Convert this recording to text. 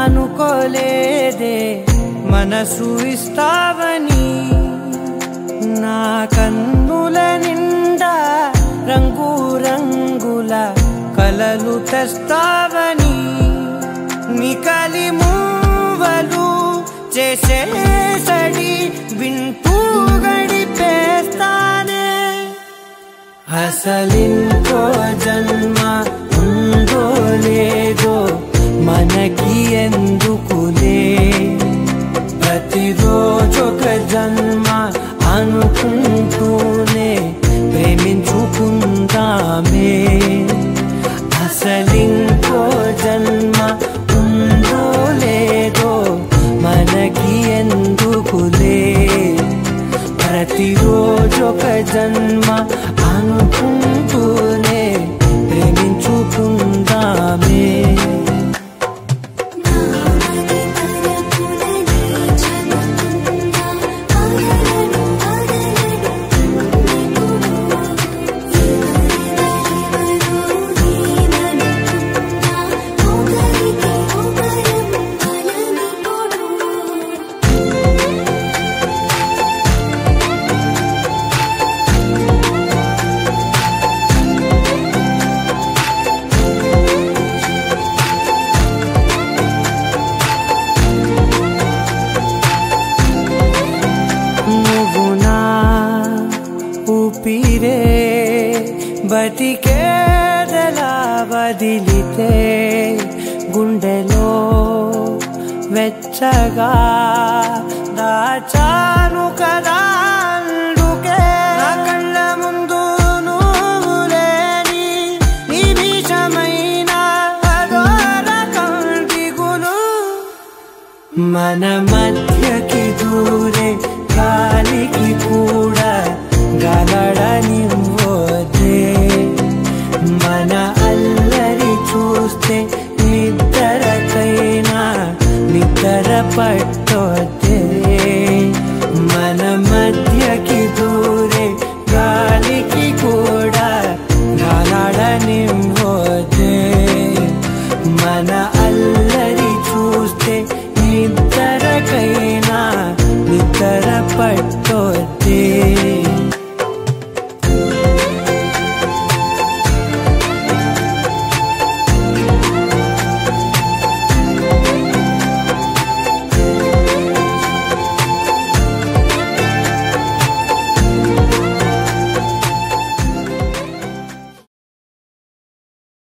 అనుకోలేదే మనసు ఇస్తావని నా కన్నుల నిండా రంగు రంగుల కలలు తెస్తావని నికలి మూవలు చేసే సడి వింటూ గడిపేస్తానే అసలింకో జన్మ ఉందో లేదో మనకి ఎందుకులే ప్రతిరోజొక జన్మ అనుకుంటూనే ప్రేమించుకుందామే అసలింకో జన్మ ఉందో లేదో మనకి ఎందుకులే ప్రతిరోజొక జన్మ అనుకుంటూనే ప్రేమించుకుందామే నామది తలపులని చదువుతుందా పగలను పగలను ఒకరికి ఒకరం కలనిపోడు నువ్వు నా ఊపిరే బతికేదలా వదిలితే గుండెలో వెచ్చగా దాచాను కదా అందుకే నా కళ్ళ ముందు నువ్వు లేని నిమిషమైన అదో రకం దిగులు మన మధ్యకి దూరే గాలికి కూడా గలడనివ్వదే మన అల్లరి చూస్తే నిద్రకైనా నిద్ర పట్టొద్దే